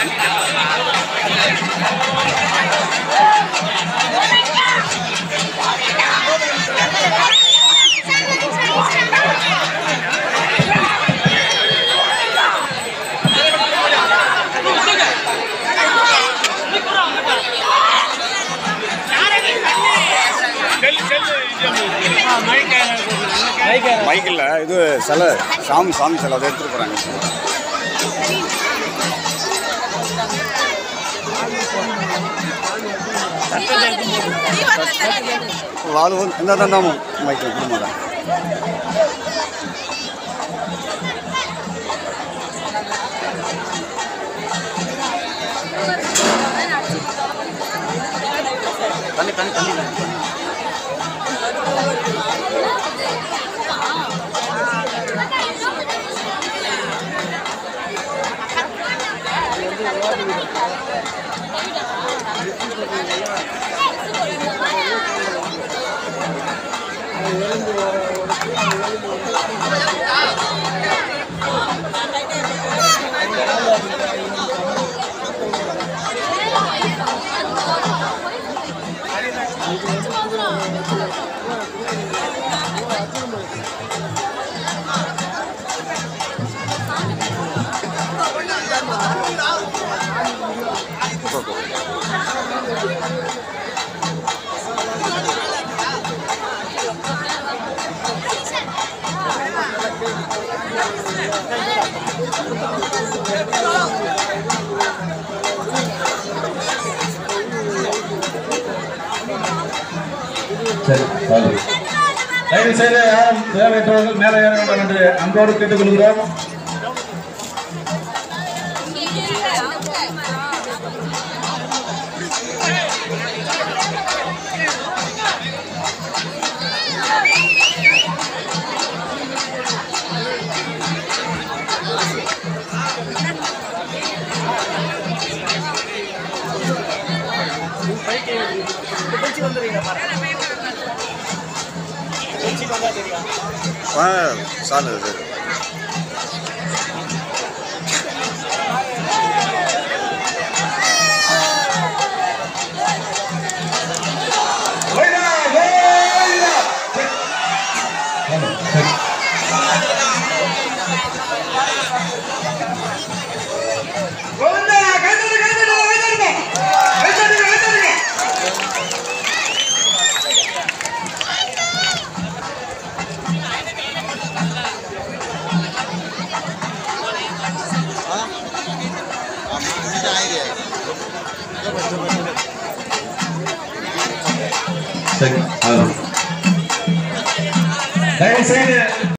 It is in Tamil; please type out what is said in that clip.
மைக்கில் இது சிலை சாமி சாமி சிலை அதை எடுத்துகிட்டு போகிறாங்க వాళ్ళు ఎంత తందాము మైక్ ఇప్పుడు మన தண்ணி தண்ணி தண்ணி சரி வாங்க. தயவு செய்து யாரும் தேவையற்றவர்கள் மேலே ஏற வேண்டாம் என்று அன்போடு கேட்டுக்கொள்கிறோம் சார் இது வாங்க. சரி. சரி வாங்க. தயவு செய்து